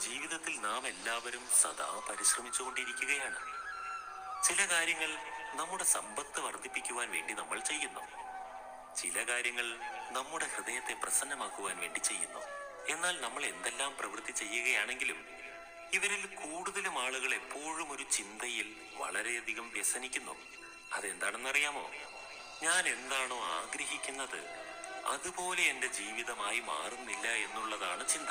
ജീവിതത്തിൽ നാം എല്ലാവരും സദാ പരിശ്രമിച്ചുകൊണ്ടിരിക്കുകയാണ് ചില കാര്യങ്ങൾ നമ്മുടെ സമ്പത്ത് വർദ്ധിപ്പിക്കുവാൻ വേണ്ടി നമ്മൾ ചെയ്യുന്നു ചില കാര്യങ്ങൾ നമ്മുടെ ഹൃദയത്തെ പ്രസന്നമാക്കുവാൻ വേണ്ടി ചെയ്യുന്നു എന്നാൽ നമ്മൾ എന്തെല്ലാം പ്രവൃത്തി ചെയ്യുകയാണെങ്കിലും ഇവരിൽ കൂടുതലും ആളുകൾ എപ്പോഴും ഒരു ചിന്തയിൽ വളരെയധികം വ്യസനിക്കുന്നു അതെന്താണെന്നറിയാമോ ഞാൻ എന്താണോ ആഗ്രഹിക്കുന്നത് അതുപോലെ എന്റെ ജീവിതമായി മാറുന്നില്ല എന്നുള്ളതാണ് ചിന്ത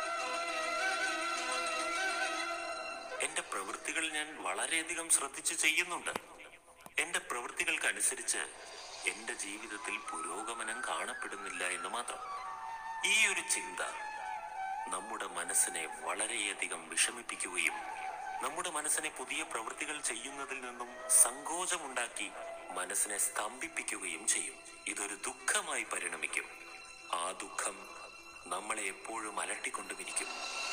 എന്റെ പ്രവൃത്തികൾ ഞാൻ വളരെയധികം ശ്രദ്ധിച്ചു ചെയ്യുന്നുണ്ട് എന്റെ പ്രവൃത്തികൾക്കനുസരിച്ച് എന്റെ ജീവിതത്തിൽ പുരോഗമനം കാണപ്പെടുന്നില്ല എന്ന് മാത്രം ഈ ഒരു ചിന്ത നമ്മുടെ മനസ്സിനെ വളരെയധികം വിഷമിപ്പിക്കുകയും നമ്മുടെ മനസ്സിനെ പുതിയ പ്രവൃത്തികൾ ചെയ്യുന്നതിൽ നിന്നും സങ്കോചമുണ്ടാക്കി മനസ്സിനെ സ്തംഭിപ്പിക്കുകയും ചെയ്യും ഇതൊരു ദുഃഖമായി പരിണമിക്കും ആ ദുഃഖം നമ്മളെ എപ്പോഴും അലട്ടിക്കൊണ്ടുമിരിക്കും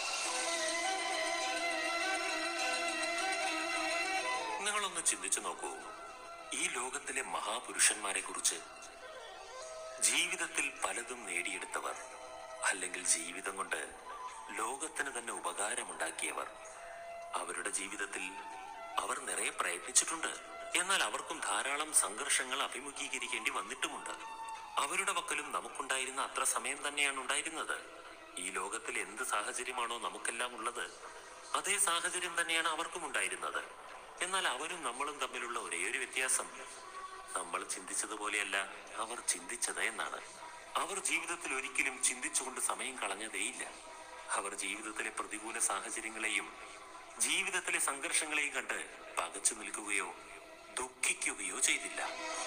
നിങ്ങളൊന്ന് ചിന്തിച്ചു നോക്കൂ ഈ ലോകത്തിലെ മഹാപുരുഷന്മാരെ കുറിച്ച് ജീവിതത്തിൽ പലതും നേടിയെടുത്തവർ അല്ലെങ്കിൽ ജീവിതം കൊണ്ട് ലോകത്തിന് തന്നെ ഉപകാരമുണ്ടാക്കിയവർ അവരുടെ ജീവിതത്തിൽ അവർ നിറയെ പ്രയത്നിച്ചിട്ടുണ്ട് എന്നാൽ അവർക്കും ധാരാളം സംഘർഷങ്ങൾ അഭിമുഖീകരിക്കേണ്ടി വന്നിട്ടുമുണ്ട് അവരുടെ പക്കലും നമുക്കുണ്ടായിരുന്ന അത്ര സമയം തന്നെയാണ് ഉണ്ടായിരുന്നത് ഈ ലോകത്തിൽ എന്ത് സാഹചര്യമാണോ നമുക്കെല്ലാം ഉള്ളത് അതേ സാഹചര്യം തന്നെയാണ് അവർക്കും ഉണ്ടായിരുന്നത് എന്നാൽ അവരും നമ്മളും തമ്മിലുള്ള ഒരേ ഒരു വ്യത്യാസം നമ്മൾ ചിന്തിച്ചതുപോലെയല്ല അവർ ചിന്തിച്ചത് എന്നാണ് അവർ ജീവിതത്തിൽ ഒരിക്കലും ചിന്തിച്ചുകൊണ്ട് സമയം കളഞ്ഞതേയില്ല അവർ ജീവിതത്തിലെ പ്രതികൂല സാഹചര്യങ്ങളെയും ജീവിതത്തിലെ സംഘർഷങ്ങളെയും കണ്ട് പകച്ചു നിൽക്കുകയോ ദുഃഖിക്കുകയോ ചെയ്തില്ല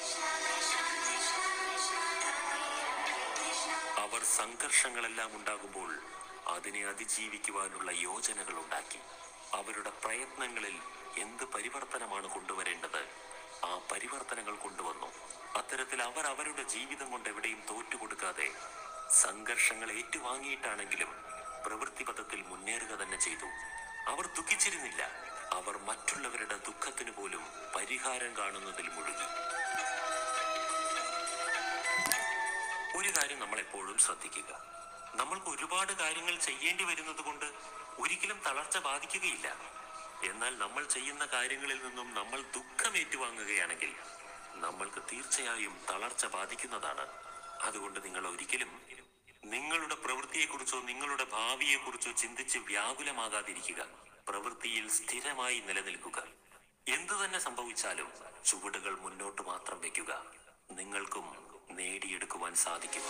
അവർ സംഘർഷങ്ങളെല്ലാം ഉണ്ടാകുമ്പോൾ അതിനെ അതിജീവിക്കുവാനുള്ള യോജനകൾ ഉണ്ടാക്കി അവരുടെ പ്രയത്നങ്ങളിൽ എന്ത് പരിവർത്തനമാണ് കൊണ്ടുവരേണ്ടത് ആ പരിവർത്തനങ്ങൾ കൊണ്ടുവന്നു അത്തരത്തിൽ അവർ അവരുടെ ജീവിതം കൊണ്ട് എവിടെയും തോറ്റുകൊടുക്കാതെ സംഘർഷങ്ങൾ ഏറ്റുവാങ്ങിയിട്ടാണെങ്കിലും പ്രവൃത്തിപഥത്തിൽ മുന്നേറുക തന്നെ ചെയ്തു അവർ ദുഃഖിച്ചിരുന്നില്ല അവർ മറ്റുള്ളവരുടെ ദുഃഖത്തിനു പോലും പരിഹാരം കാണുന്നതിൽ മുഴുകി ഒരു കാര്യം നമ്മൾ എപ്പോഴും ശ്രദ്ധിക്കുക നമ്മൾക്ക് ഒരുപാട് കാര്യങ്ങൾ ചെയ്യേണ്ടി വരുന്നത് കൊണ്ട് ഒരിക്കലും തളർച്ച ബാധിക്കുകയില്ല എന്നാൽ നമ്മൾ ചെയ്യുന്ന കാര്യങ്ങളിൽ നിന്നും നമ്മൾ ദുഃഖം ഏറ്റുവാങ്ങുകയാണെങ്കിൽ നമ്മൾക്ക് തീർച്ചയായും തളർച്ച ബാധിക്കുന്നതാണ് അതുകൊണ്ട് നിങ്ങൾ ഒരിക്കലും നിങ്ങളുടെ പ്രവൃത്തിയെക്കുറിച്ചോ നിങ്ങളുടെ ഭാവിയെക്കുറിച്ചോ ചിന്തിച്ച് വ്യാകുലമാകാതിരിക്കുക പ്രവൃത്തിയിൽ സ്ഥിരമായി നിലനിൽക്കുക എന്തു തന്നെ സംഭവിച്ചാലും ചുവടുകൾ മുന്നോട്ട് മാത്രം വെക്കുക നിങ്ങൾക്കും നേടിയെടുക്കുവാൻ സാധിക്കും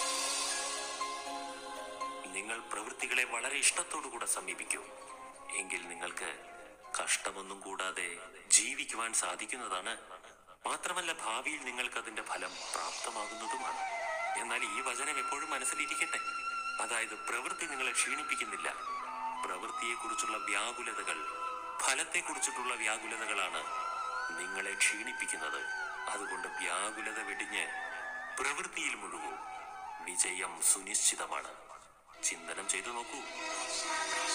നിങ്ങൾ പ്രവൃത്തികളെ വളരെ ഇഷ്ടത്തോടുകൂടെ സമീപിക്കൂ എങ്കിൽ നിങ്ങൾക്ക് കഷ്ടമൊന്നും കൂടാതെ ജീവിക്കുവാൻ സാധിക്കുന്നതാണ് മാത്രമല്ല ഭാവിയിൽ നിങ്ങൾക്ക് അതിന്റെ ഫലം പ്രാപ്തമാകുന്നതുമാണ് എന്നാൽ ഈ വചനം എപ്പോഴും മനസ്സിലിരിക്കട്ടെ അതായത് പ്രവൃത്തി നിങ്ങളെ ക്ഷീണിപ്പിക്കുന്നില്ല പ്രവൃത്തിയെക്കുറിച്ചുള്ള വ്യാകുലതകൾ ഫലത്തെക്കുറിച്ചിട്ടുള്ള വ്യാകുലതകളാണ് നിങ്ങളെ ക്ഷീണിപ്പിക്കുന്നത് അതുകൊണ്ട് വ്യാകുലത വെടിഞ്ഞ് പ്രവൃത്തിയിൽ മുഴുകൂ വിജയം സുനിശ്ചിതമാണ് ചിന്തനം ചെയ്തു നോക്കൂ